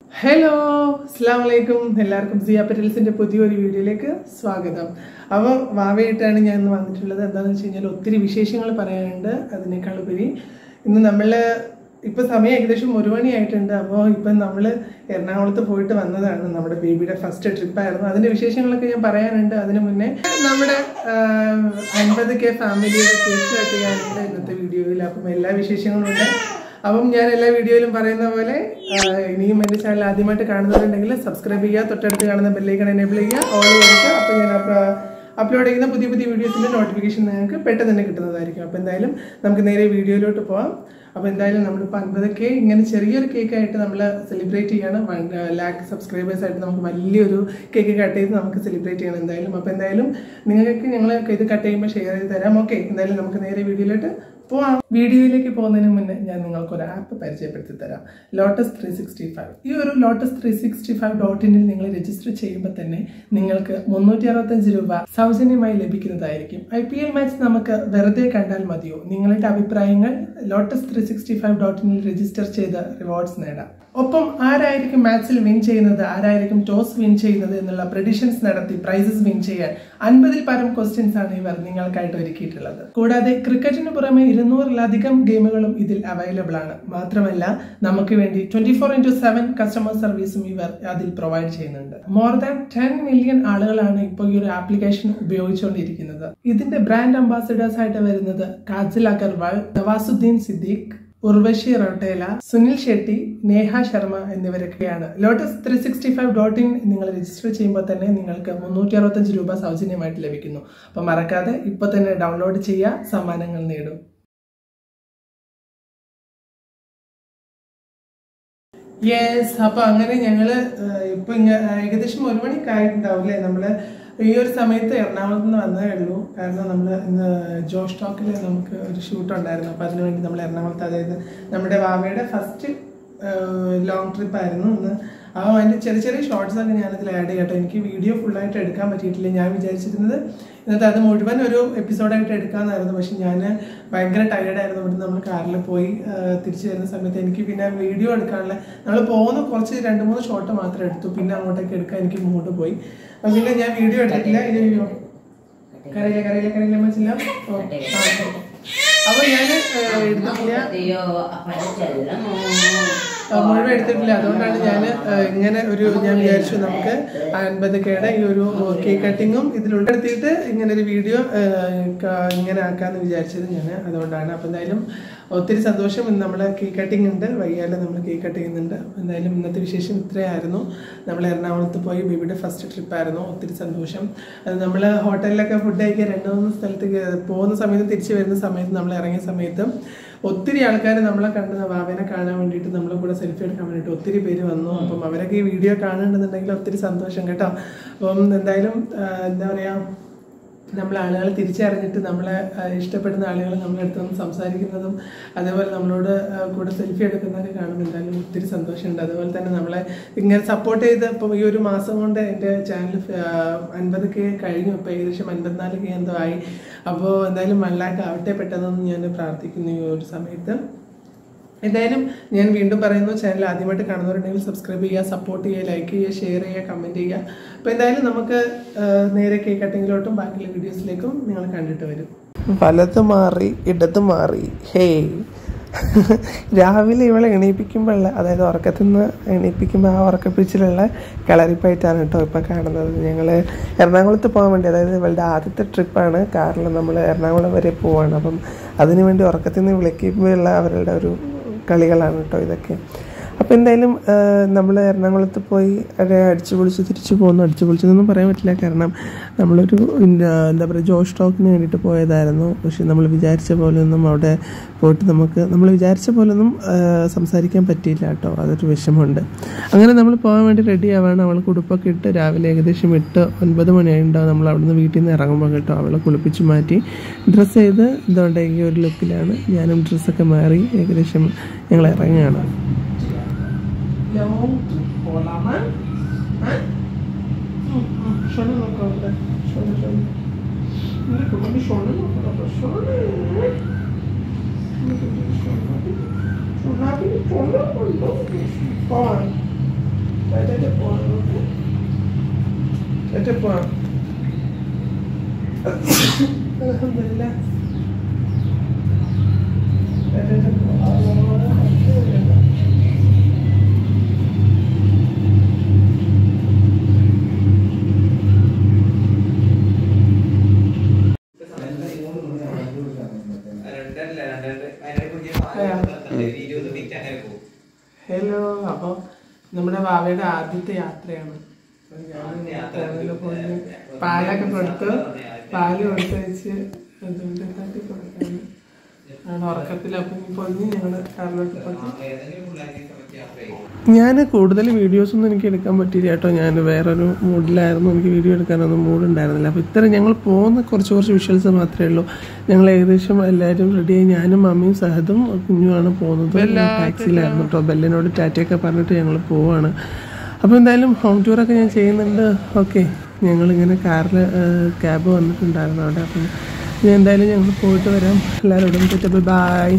Hello അസ്സാം വലൈക്കും എല്ലാവർക്കും സിയ പെറ്റൽസിന്റെ പുതിയൊരു വീഡിയോയിലേക്ക് സ്വാഗതം അപ്പോൾ വാവയായിട്ടാണ് ഞാൻ ഇന്ന് വന്നിട്ടുള്ളത് എന്താണെന്ന് വെച്ച് കഴിഞ്ഞാൽ ഒത്തിരി വിശേഷങ്ങൾ പറയാനുണ്ട് അതിനേക്കാൾ ഉപരി ഇന്ന് നമ്മൾ ഇപ്പൊ സമയം ഏകദേശം ഒരു മണിയായിട്ടുണ്ട് അപ്പോൾ ഇപ്പം നമ്മൾ എറണാകുളത്ത് പോയിട്ട് വന്നതാണ് നമ്മുടെ ബേബിയുടെ ഫസ്റ്റ് ട്രിപ്പായിരുന്നു അതിന്റെ വിശേഷങ്ങളൊക്കെ ഞാൻ പറയാനുണ്ട് അതിന് മുന്നേ നമ്മുടെ അൻപത് കെ ഫാമിലിയുടെ കേക്ക് കട്ട് ചെയ്യാനുണ്ട് ഇന്നത്തെ വീഡിയോയിൽ അപ്പം എല്ലാ വിശേഷങ്ങളും ഉണ്ട് അപ്പം ഞാൻ എല്ലാ വീഡിയോയിലും പറയുന്ന പോലെ ആ, ഇനിയും എൻ്റെ ചാനൽ ആദ്യമായിട്ട് കാണുന്നവരുണ്ടെങ്കിൽ സബ്സ്ക്രൈബ് ചെയ്യുക തൊട്ടടുത്ത് കാണുന്ന ബെല്ലൈക്കൺ എനേബിൾ ചെയ്യുക ഓൾ കൊടുക്കുക അപ്പോൾ ഞാൻ അപ്ലോഡ് ചെയ്യുന്ന പുതിയ പുതിയ വീഡിയോസിൻ്റെ നോട്ടിഫിക്കേഷൻ നിങ്ങൾക്ക് പെട്ടെന്ന് തന്നെ കിട്ടുന്നതായിരിക്കും അപ്പോൾ എന്തായാലും നമുക്ക് നേരെ വീഡിയോയിലോട്ട് പോവാം അപ്പോൾ എന്തായാലും നമ്മളിപ്പോൾ അൻപത് കെ ഇങ്ങനെ ചെറിയൊരു കേക്കായിട്ട് നമ്മൾ സെലിബ്രേറ്റ് ചെയ്യാണ് വൺ ലാക്ക് സബ്സ്ക്രൈബേഴ്സ് ആയിട്ട് നമുക്ക് വലിയൊരു കേക്ക് കട്ട് ചെയ്ത് നമുക്ക് സെലിബ്രേറ്റ് ചെയ്യണം എന്തായാലും അപ്പോൾ എന്തായാലും നിങ്ങൾക്ക് ഞങ്ങൾ ഇത് കട്ട് ചെയ്യുമ്പോൾ ഷെയർ ചെയ്ത് തരാം ഓക്കെ എന്തായാലും നമുക്ക് നേരെ വീഡിയോയിലോട്ട് പോവാം വീഡിയോയിലേക്ക് പോകുന്നതിന് മുന്നേ ഞാൻ നിങ്ങൾക്ക് ഒരു ആപ്പ് പരിചയപ്പെടുത്തി തരാം ലോട്ടസ് ത്രീ സിക്സ്റ്റി ഫൈവ് ഈ ഒരു lotus three sixty five dot ഇനിൽ നിങ്ങൾ രജിസ്റ്റർ ചെയ്യുമ്പോൾ തന്നെ നിങ്ങൾക്ക് മുന്നൂറ്റി അറുപത്തഞ്ച് രൂപ സൗജന്യമായി ലഭിക്കുന്നതായിരിക്കും ഐ പി എൽ മാച്ച് നമുക്ക് വെറുതെ കണ്ടാൽ മതിയോ നിങ്ങളുടെ അഭിപ്രായങ്ങൾ lotus three sixty five dot ഇനിൽ രജിസ്റ്റർ ചെയ്ത് റിവാർഡ്സ് നേടാം ഒപ്പം ആരായിരിക്കും മാച്ചിൽ വിൻ ചെയ്യുന്നത് ആരായിരിക്കും ടോസ് വിൻ ചെയ്യുന്നത് എന്നുള്ള പ്രഡിഷൻസ് നടത്തി പ്രൈസസ് വിൻ ചെയ്യാൻ അൻപതിൽ പരം ക്വസ്റ്റ്യൻസ് ആണ് ഇവർ നിങ്ങൾക്കായിട്ട് ഒരുക്കിയിട്ടുള്ളത് കൂടാതെ ക്രിക്കറ്റിന് പുറമെ ഇരുന്നൂറിലധികം ഗെയിമുകളും ഇതിൽ അവൈലബിൾ ആണ് മാത്രമല്ല നമുക്ക് വേണ്ടി twenty four into seven customer സർവീസും ഇവർ അതിൽ പ്രൊവൈഡ് ചെയ്യുന്നുണ്ട് മോർ ദാൻ ടെൻ മില്യൺ ആളുകളാണ് ഇപ്പോൾ ഈ ഒരു ആപ്ലിക്കേഷൻ ഉപയോഗിച്ചുകൊണ്ടിരിക്കുന്നത് ഇതിന്റെ ബ്രാൻഡ് അംബാസിഡേഴ്സ് ആയിട്ട് വരുന്നത് കാജൽ അഗർവാൾ നവാസുദ്ദീൻ സിദ്ദീഖ് ഉർവശി റോട്ടേല സുനിൽ ഷെട്ടി നേഹ ശർമ്മ എന്നിവരൊക്കെയാണ് lotus three sixty five dot in നിങ്ങൾ രജിസ്റ്റർ ചെയ്യുമ്പോൾ തന്നെ നിങ്ങൾക്ക് മുന്നൂറ്റി അറുപത്തഞ്ച് രൂപ സൗജന്യമായിട്ട് ലഭിക്കുന്നു അപ്പം മറക്കാതെ ഇപ്പോൾ തന്നെ ഡൗൺലോഡ് ചെയ്യുക സമ്മാനങ്ങൾ നേടും യെസ് അപ്പൊ അങ്ങനെ ഞങ്ങള് ഏഹ്, ഇപ്പൊ ഇങ്ങ- ഏകദേശം ഒരു മണിക്ക് ആയിട്ടുണ്ടാവും അല്ലേ നമ്മള് ഈ ഒരു സമയത്ത് എറണാകുളത്ത് നിന്ന് വന്നതേ ഉള്ളൂ കാരണം നമ്മൾ ഇന്ന് ജോഷ് ടോക്കിൽ നമുക്ക് ഒരു ഷൂട്ട് ഉണ്ടായിരുന്നു അപ്പൊ അതിനുവേണ്ടി നമ്മൾ എറണാകുളത്ത് അതായത് നമ്മുടെ വാവയുടെ ഫസ്റ്റ് ലോങ് ട്രിപ്പ് ആയിരുന്നു ഇന്ന് അപ്പോൾ അതിൻ്റെ ചെറിയ ചെറിയ ഷോർട്സ് ഒക്കെ ഞാനതിൽ ആഡ് ചെയ്യട്ടെ എനിക്ക് വീഡിയോ ഫുള്ളായിട്ട് എടുക്കാൻ പറ്റിയിട്ടില്ല ഞാൻ വിചാരിച്ചിരുന്നത് ഇന്നത്തെ അത് മുഴുവൻ ഒരു എപ്പിസോഡായിട്ട് എടുക്കാമെന്നായിരുന്നു പക്ഷെ ഞാൻ ഭയങ്കര ടയർഡായിരുന്നു ഇവിടെ നമ്മൾ കാറിൽ പോയി ആ, തിരിച്ചു വരുന്ന സമയത്ത് എനിക്ക് പിന്നെ വീഡിയോ എടുക്കാനുള്ള നമ്മൾ പോകുന്ന കുറച്ച് രണ്ട് മൂന്ന് ഷോട്ട് മാത്രം എടുത്തു പിന്നെ അങ്ങോട്ടേക്ക് എടുക്കാൻ എനിക്ക് മൂഡ് പോയി അപ്പം പിന്നെ ഞാൻ വീഡിയോ എടുത്തിട്ടില്ല അയ്യോ കരയില്ല കരയില്ല കരയില്ല മച്ചില്ല ഓ ആ അപ്പോൾ ഞാൻ എടുത്തിട്ടില്ല അതെയോ പഠിച്ചല്ലോ ആ, മുഴുവൻ എടുത്തിട്ടില്ല അതുകൊണ്ടാണ് ഞാൻ ഇങ്ങനെ ഒരു ഞാൻ വിചാരിച്ചു നമുക്ക് അൻപത് കേടെ ഈ ഒരു കേക്ക് കട്ടിങ്ങും ഇതിൽ ഉൾപ്പെടുത്തിയിട്ട് ഇങ്ങനെ ഒരു വീഡിയോ ഇങ്ങനെ ആക്കാന്ന് വിചാരിച്ചത് ഞാൻ അതുകൊണ്ടാണ് അപ്പം എന്തായാലും ഒത്തിരി സന്തോഷം ഇന്ന് നമ്മൾ കേക്ക് കട്ടിങ് ഉണ്ട് വൈകാതെ നമ്മൾ കേക്ക് കട്ട് ചെയ്യുന്നുണ്ട് അപ്പം എന്തായാലും ഇന്നത്തെ വിശേഷം ഇത്രയായിരുന്നു നമ്മൾ എറണാകുളത്ത് പോയി ബേബിയുടെ ഫസ്റ്റ് ട്രിപ്പായിരുന്നു ഒത്തിരി സന്തോഷം അത് നമ്മൾ ഹോട്ടലിലൊക്കെ ഫുഡ് കഴിക്കാൻ രണ്ട് മൂന്ന് സ്ഥലത്ത് കേ- പോകുന്ന സമയത്ത് തിരിച്ചു വരുന്ന സമയത്ത് നമ്മൾ ഇറങ്ങിയ സമയത്ത് ഒത്തിരി ആൾക്കാർ നമ്മളെ കണ്ട് വാവനെ കാണാൻ വേണ്ടിയിട്ട് നമ്മളെ കൂടെ സെൽഫി എടുക്കാൻ വേണ്ടിയിട്ട് ഒത്തിരി പേര് വന്നു അപ്പം അവരൊക്കെ ഈ വീഡിയോ കാണുന്നുണ്ടെന്നുണ്ടെങ്കിൽ ഒത്തിരി സന്തോഷം കേട്ടോ അപ്പം എന്തായാലും ആ, എന്താ പറയുക നമ്മൾ ആളുകൾ തിരിച്ചറിഞ്ഞിട്ട് നമ്മളെ ആ, ഇഷ്ടപ്പെടുന്ന ആളുകൾ നമ്മളെ അടുത്ത് വന്ന് സംസാരിക്കുന്നതും അതേപോലെ നമ്മളോട് ആ, കൂടെ സെൽഫി എടുക്കുന്നതൊക്കെ കാണുമ്പോൾ എന്തായാലും ഒത്തിരി സന്തോഷമുണ്ട് അതുപോലെ തന്നെ നമ്മളെ ഇങ്ങനെ സപ്പോർട്ട് ചെയ്ത് ഇപ്പം ഈ ഒരു മാസം കൊണ്ട് എൻ്റെ ചാനൽ അൻപത് കെ കഴിഞ്ഞു ഇപ്പോൾ ഏകദേശം അൻപത്തിനാല് കെ എന്തോ ആയി അപ്പോൾ എന്തായാലും വൺ ലാക്ക് ആവട്ടെ പെട്ടെന്ന് ഞാൻ പ്രാർത്ഥിക്കുന്നു ഈ ഒരു സമയത്ത് എന്തായാലും ഞാൻ വീണ്ടും പറയുന്നു ചാനൽ ആദ്യമായിട്ട് കാണുന്നവരുണ്ടെങ്കിൽ സബ്സ്ക്രൈബ് ചെയ്യുക സപ്പോർട്ട് ചെയ്യുക ലൈക്ക് ചെയ്യുക ഷെയർ ചെയ്യുക കമൻറ്റ് ചെയ്യുക അപ്പോൾ എന്തായാലും നമുക്ക് ആ, നേരെ കേക്ക് കട്ടിങ്ങിലോട്ടും ബാക്കിയുള്ള വീഡിയോസിലേക്കും നിങ്ങൾ കണ്ടിട്ട് വരും വലത് മാറി ഇടത് മാറി ഹേ രാവിലെ ഇവളെ എണീപ്പിക്കുമ്പോഴുള്ള അതായത് ഉറക്കത്തിൽ നിന്ന് എണീപ്പിക്കുമ്പോൾ ആ ഉറക്കപ്പിച്ചിലുള്ള കളറിപ്പായിട്ടാണ് കേട്ടോ ഇപ്പോൾ കാണുന്നത് ഞങ്ങൾ എറണാകുളത്ത് പോകാൻ വേണ്ടി അതായത് ഇവളുടെ ആദ്യത്തെ ട്രിപ്പാണ് കാറിൽ നമ്മൾ എറണാകുളം വരെ പോവാണ് അപ്പം അതിനു വേണ്ടി ഉറക്കത്തിൽ നിന്ന് വിളിക്കുമ്പോഴുള്ള അവരുടെ ഒരു കളികളാണ് കേട്ടോ ഇതൊക്കെ അപ്പോൾ എന്തായാലും നമ്മൾ എറണാകുളത്ത് പോയി അവിടെ അടിച്ചു പൊളിച്ച് തിരിച്ചു പോകുന്നു അടിച്ചു പൊളിച്ചെന്നൊന്നും പറയാൻ പറ്റില്ല കാരണം നമ്മളൊരു ഇന്ന- എന്താ പറയുക ജോഷ് ടോക്കിന് വേണ്ടിയിട്ട് പോയതായിരുന്നു പക്ഷെ നമ്മൾ വിചാരിച്ച പോലെയൊന്നും അവിടെ പോയിട്ട് നമുക്ക് നമ്മൾ വിചാരിച്ച പോലൊന്നും ആ, സംസാരിക്കാൻ പറ്റിയില്ല കേട്ടോ അതൊരു വിഷമമുണ്ട് അങ്ങനെ നമ്മൾ പോകാൻ വേണ്ടി റെഡി ആവാണ് അവൾ കുടുപ്പൊക്കെ ഇട്ട് രാവിലെ ഏകദേശം എട്ട് ഒൻപത് മണിയായിട്ടുണ്ടാവും നമ്മൾ അവിടുന്ന് വീട്ടിൽ നിന്ന് ഇറങ്ങുമ്പോൾ കേട്ടോ അവളെ കുളിപ്പിച്ച് മാറ്റി ഡ്രസ്സ് ചെയ്ത് ഇതുകൊണ്ട് ഈ ഒരു ലുക്കിലാണ് ഞാനും ഡ്രസ്സൊക്കെ മാറി ഏകദേശം ഞങ്ങൾ ഇറങ്ങുകയാണ് long trip പോലാമ ഷോണ് നോക്കാം അവിടെ ഷോണ് ഷോണ് കുട്ടി ഷോണ് നോക്കാം ഷോണ് ഷോണാപ്പി ഷോണ് പോവാൻ ചേട്ടാ പോവാം നമുക്ക്. ചേട്ടാ പോവാം അൽഹംദുലില്ലാ. ചേട്ടാ പോവാം. ഹലോ അപ്പോൾ നമ്മുടെ വാവയുടെ ആദ്യത്തെ യാത്രയാണ് അപ്പോൾ ഞാൻ യാത്രയിൽ പോയി പാലൊക്കെ കൊടുത്ത് പാല് കൊടുത്ത് വെച്ച് അതുകൊണ്ട് തട്ടി കൊടുക്കാണ് ആണ് ഉറക്കത്തിലപ്പം പൊഞ്ഞ് ഞങ്ങൾ കാറിലോട്ട് പോയി ഞാൻ കൂടുതൽ വീഡിയോസ് ഒന്നും എനിക്ക് എടുക്കാൻ പറ്റിയില്ല കേട്ടോ ഞാൻ വേറൊരു മൂഡിലായിരുന്നു എനിക്ക് വീഡിയോ എടുക്കാനൊന്നും മൂഡുണ്ടായിരുന്നില്ല അപ്പോൾ ഇത്ര ഞങ്ങൾ പോകുന്ന കുറച്ച് കുറച്ച് വിഷ്വൽസ് മാത്രമേ ഉള്ളൂ ഞങ്ങൾ ഏകദേശം എല്ലാവരും റെഡിയായി ഞാനും മമ്മിയും സഹദും കുഞ്ഞുമാണ് പോകുന്നത് ടാക്സിയിലായിരുന്നു കേട്ടോ ബെല്ലിനോട് ടാറ്റയൊക്കെ പറഞ്ഞിട്ട് ഞങ്ങൾ പോവാണ് അപ്പോൾ എന്തായാലും ഹോം ടൂറൊക്കെ ഞാൻ ചെയ്യുന്നുണ്ട് ഓക്കെ ഞങ്ങളിങ്ങനെ കാറിൽ ക്യാബ് വന്നിട്ടുണ്ടായിരുന്നു അവിടെ അപ്പം ഞാൻ എന്തായാലും ഞങ്ങൾ പോയിട്ട് വരാം എല്ലാവരോടും തെറ്റപ്പോൾ ബായ്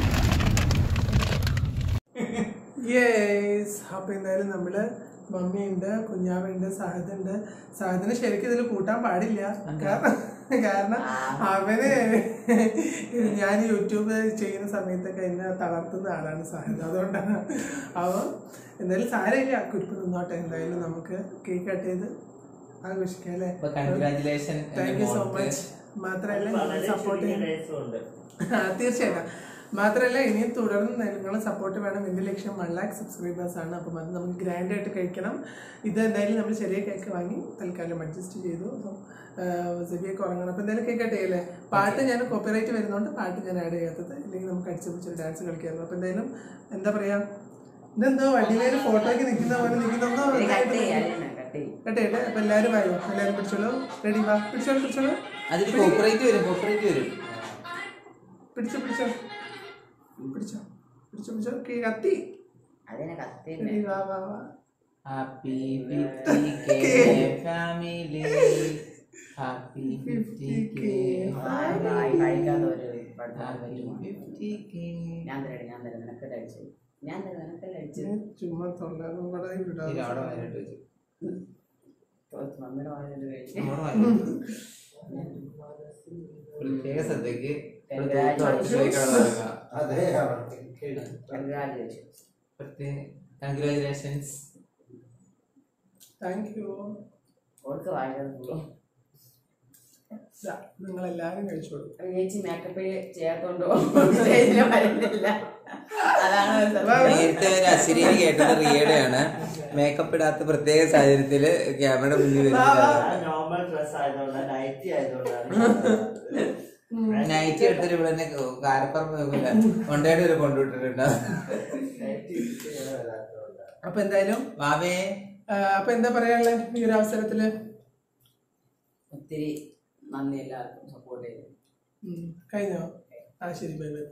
യേസ് അപ്പോൾ എന്തായാലും നമ്മൾ മമ്മിയുണ്ട് കുഞ്ഞാവുണ്ട് സഹദുണ്ട് സഹദിനെ ശരിക്കും ഇതിൽ കൂട്ടാൻ പാടില്ല കാരണം കാരണം അവന് ഞാൻ യൂട്യൂബ് ചെയ്യുന്ന സമയത്തൊക്കെ എന്നെ തളർത്തുന്ന ആളാണ് സഹദ് അതുകൊണ്ടാണ് അവൻ എന്തായാലും സാരമില്ല കുരിപ്പ് നിന്നോട്ടെ എന്തായാലും നമുക്ക് കേക്ക് കട്ട് ചെയ്ത് ആഘോഷിക്കാം അല്ലേ congratulation thank you so much മാത്രമല്ല സപ്പോർട്ട് ചെയ്യാൻ ആ, തീർച്ചയായിട്ടും മാത്രമല്ല ഇനിയും തുടർന്ന് നിങ്ങളെ സപ്പോർട്ട് വേണം എൻ്റെ ലക്ഷ്യം വൺ ലാക്ക് സബ്സ്ക്രൈബേഴ്സ് ആണ് അപ്പം അത് നമുക്ക് ഗ്രാൻഡ് ആയിട്ട് കഴിക്കണം ഇത് എന്തായാലും നമ്മൾ ചെറിയ കേക്ക് വാങ്ങി തൽക്കാലം അഡ്ജസ്റ്റ് ചെയ്തു അപ്പം സെബിയൊക്കെ ഉറങ്ങണം അപ്പം എന്തായാലും കേക്ക് ചെയ്യല്ലേ പാട്ട് ഞാൻ കോപ്പിറൈറ്റ് വരുന്നതുകൊണ്ട് പാട്ട് ഞാൻ ആഡ് ചെയ്യാത്തത് അല്ലെങ്കിൽ നമുക്ക് അടിച്ചു പിടിച്ചൊരു ഡാൻസ് കളിക്കായിരുന്നു അപ്പം എന്തായാലും എന്താ പറയാ ഇതെന്തോ വണ്ടിയിലെ ഫോട്ടോയ്ക്ക് നിൽക്കുന്ന പോലെ നിൽക്കുന്നോ കട്ട് ചെയ്യാം കട്ട് ചെയ്യും കേട്ടെ കേട്ടെ അപ്പം എല്ലാവരും വായോ എല്ലാവരും പിടിച്ചോളൂ റെഡി വാ പിടിച്ചോളൂ പിടിച്ചോളൂ അതിൽ കോപ്പറേറ്റ് വരും കോപ്പറേറ്റ് വരും പിടിച്ചോ പിടിച്ചോ പിടിച്ചോ പിടിച്ചോ പിടിച്ചോ കീ കത്തി അതിനെ കത്തി ready, വാ വാ വാ happy fifty K family happy fifty K കഴിക്കാത്ത ഒരു പഠിത്തം ഹാപ്പി ഫിഫ്റ്റി കെ ഞാൻ തരാം ഞാൻ തരാം നിനക്കല്ല അടിച്ചു ഞാൻ തരാം നിനക്കല്ല അടിച്ചു ഞാൻ ചുമ്മാ തൊള്ളാനും കൂടെ വിടാം അവിടെ വരട്ട് വെച്ചു മമ്മിയുടെ വാങ്ങിട്ട് കഴിച്ചു നമ്മുടെ വരട്ട് പ്രത്യേക ശ്രദ്ധയ്ക്ക് കൺഗ്രാജുലേഷൻ പ്രത്യേക കൺഗ്രാറ്റുലേഷൻസ് താങ്ക് യു ഓൾക്ക് വാങ്ങിയത് നിങ്ങൾ എല്ലാവരും കഴിച്ചോളൂ ചേച്ചി മേക്കപ്പ് ചെയ്യാത്തോണ്ടോ സ്റ്റേജിൽ വരുന്നില്ല അതാണ് ഒരു സത്യം. നേരത്തെ ഒരു അശ്വരീനെ കേട്ടത് റിയയുടെയാണ് മേക്കപ്പ് ഇടാത്ത പ്രത്യേക സാഹചര്യത്തില് ക്യാമറയുടെ മുന്നിൽ വരുന്നത് നോർമൽ ഡ്രസ് ആയതുകൊണ്ട് നൈറ്റി ആയതുകൊണ്ടാണ് നൈറ്റ് എടുത്തിട്ട് ഇവിടെ തന്നെ കാരപ്പറമ്പ് നോക്കില്ല കൊണ്ടേടെ ഒരു കൊണ്ടുവിട്ടിട്ടുണ്ട് നൈറ്റി വരാത്തതുകൊണ്ടാണ് അപ്പൊ എന്തായാലും വാവേ ആ, അപ്പൊ എന്താ പറയാനുള്ളത് ഈ ഒരു അവസരത്തില് ഒത്തിരി നന്ദി എല്ലാവർക്കും സപ്പോർട്ട് ചെയ്തു ഉം, കഴിഞ്ഞോ ആ ശരി ബൈ ബൈ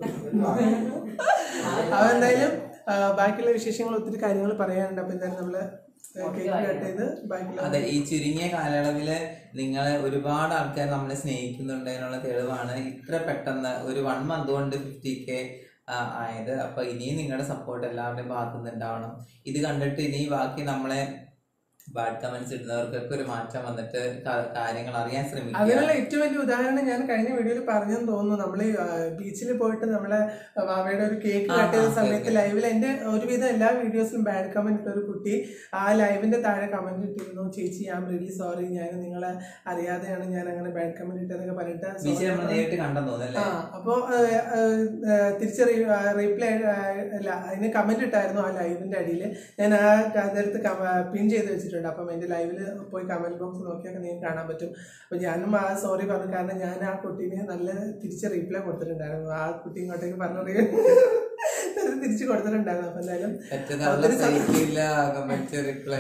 അപ്പൊ എന്തായാലും ആ, ബാക്കിയുള്ള വിശേഷങ്ങൾ ഒത്തിരി കാര്യങ്ങൾ പറയാനുണ്ട് അപ്പൊ എന്തായാലും നമ്മള് കേക്ക് കട്ട് ചെയ്ത് ബാക്കിയുള്ള അതെ ഈ ചുരുങ്ങിയ കാലയളവില് നിങ്ങളെ ഒരുപാട് ആൾക്കാർ നമ്മളെ സ്നേഹിക്കുന്നുണ്ട് അതിനുള്ള തെളിവാണ് ഇത്ര പെട്ടെന്ന് ഒരു വൺ മന്ത് കൊണ്ട് ഫിഫ്റ്റി കെ ആയത് അപ്പൊ ഇനിയും നിങ്ങളുടെ സപ്പോർട്ട് എല്ലാവരുടെയും ഭാഗത്തുനിന്ന് ഉണ്ടാവണം ഇത് കണ്ടിട്ട് ഇനി ബാക്കി നമ്മളെ ബാഡ് കമന്റ്സ് ഇടുന്നവർക്കൊക്കെ ഒരു മാറ്റം വന്നിട്ട് ക- കാര്യങ്ങൾ അറിയാൻ ശ്രമിക്കുക അതിനുള്ള ഏറ്റവും വലിയ ഉദാഹരണം ഞാൻ കഴിഞ്ഞ വീഡിയോയിൽ പറഞ്ഞെന്ന് തോന്നുന്നു നമ്മൾ ബീച്ചിൽ പോയിട്ട് നമ്മളെ വാവയുടെ ഒരു കേക്ക് ആ, കട്ട് ചെയ്ത ആ, സമയത്ത് okay. ലൈവിൽ എന്റെ ഒരുവിധം എല്ലാ വീഡിയോസിലും ബാഡ് കമന്റ് ഇട്ട ഒരു കുട്ടി ആ ലൈവിന്റെ താഴെ കമന്റ് ഇട്ടിരുന്നു ചേച്ചി ഐ ആം റിയലി സോറി ഞാൻ നിങ്ങളെ അറിയാതെയാണ് ഞാൻ അങ്ങനെ ബാഡ് കമന്റ് ഇട്ടതെന്നൊക്കെ പറഞ്ഞിട്ട് ബീച്ചിൽ sorry നമ്മൾ പറഞ്ഞു. നേരിട്ട് കണ്ടെന്ന് തോന്നുന്നല്ലേ ആ അപ്പോ തിരിച്ച് റീപ്ലൈ അല്ല അതിന് കമന്റ് ഇട്ടായിരുന്നു ആ ലൈവിന്റെ അടിയിൽ ഞാൻ ആ നേരത്ത് പിൻ ചെയ്ത് വെച്ചിട്ടുണ്ട് അപ്പം എന്റെ ലൈവിൽ പോയി കമന്റ് ബോക്സ് നോക്കിയാൽ നിങ്ങൾക്ക് കാണാൻ പറ്റും അപ്പൊ ഞാനും ആ സോറി പറഞ്ഞു കാരണം ഞാൻ ആ കുട്ടീനെ നല്ല തിരിച്ച് റീപ്ലൈ കൊടുത്തിട്ടുണ്ടായിരുന്നു ആ കുട്ടി ഇങ്ങോട്ടേക്ക് പറഞ്ഞു തിരിച്ചു കൊടുത്തിട്ടുണ്ടായിരുന്നു അപ്പൊ എന്തായാലും പറ്റുന്ന ഒത്തിരി സ- സഹിക്കില്ല കമന്റ് റിപ്ലൈ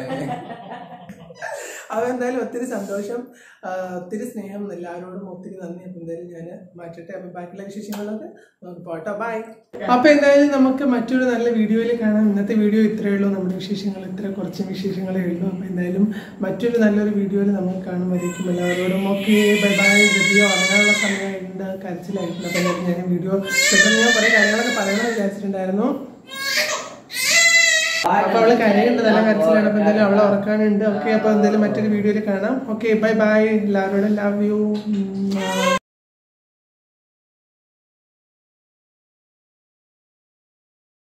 അവ എന്തായാലും ഒത്തിരി സന്തോഷം ആ, ഒത്തിരി സ്നേഹം എല്ലാവരോടും ഒത്തിരി നന്ദി അപ്പം എന്തായാലും ഞാൻ മാറ്റട്ടെ അപ്പം ബാക്കിയുള്ള വിശേഷങ്ങളൊക്കെ നമുക്ക് പോട്ടോ ബൈ അപ്പം എന്തായാലും നമുക്ക് മറ്റൊരു നല്ല വീഡിയോയിൽ കാണാം ഇന്നത്തെ വീഡിയോ ഇത്രയേ ഉള്ളൂ നമ്മുടെ വിശേഷങ്ങൾ ഇത്ര കുറച്ച് വിശേഷങ്ങളേ ഉള്ളൂ അപ്പം എന്തായാലും മറ്റൊരു നല്ലൊരു വീഡിയോയിൽ നമുക്ക് കാണുമായിരിക്കും എല്ലാവരോടും ഓക്കെ ബൈ ബൈ വീഡിയോ ഉറങ്ങാനുള്ള സമയമായിട്ടുണ്ട് കരച്ചിലായിട്ടുണ്ട് അപ്പം എന്തായാലും ഞാൻ വീഡിയോ പെട്ടെന്ന് ഞാൻ കുറേ കാര്യങ്ങളൊക്കെ പറയണമെന്ന് വിചാരിച്ചിട്ടുണ്ടായിരുന്നു അപ്പൊ അവള് കരയുണ്ട് നല്ല കരച്ചിലാണ് അപ്പൊ എന്തായാലും അവളെ ഉറക്കാനുണ്ട് ഓക്കെ അപ്പൊ എന്തായാലും മറ്റൊരു വീഡിയോയിൽ കാണാം ഓക്കെ ബൈ ബൈ എല്ലാവരോടും ലവ് യു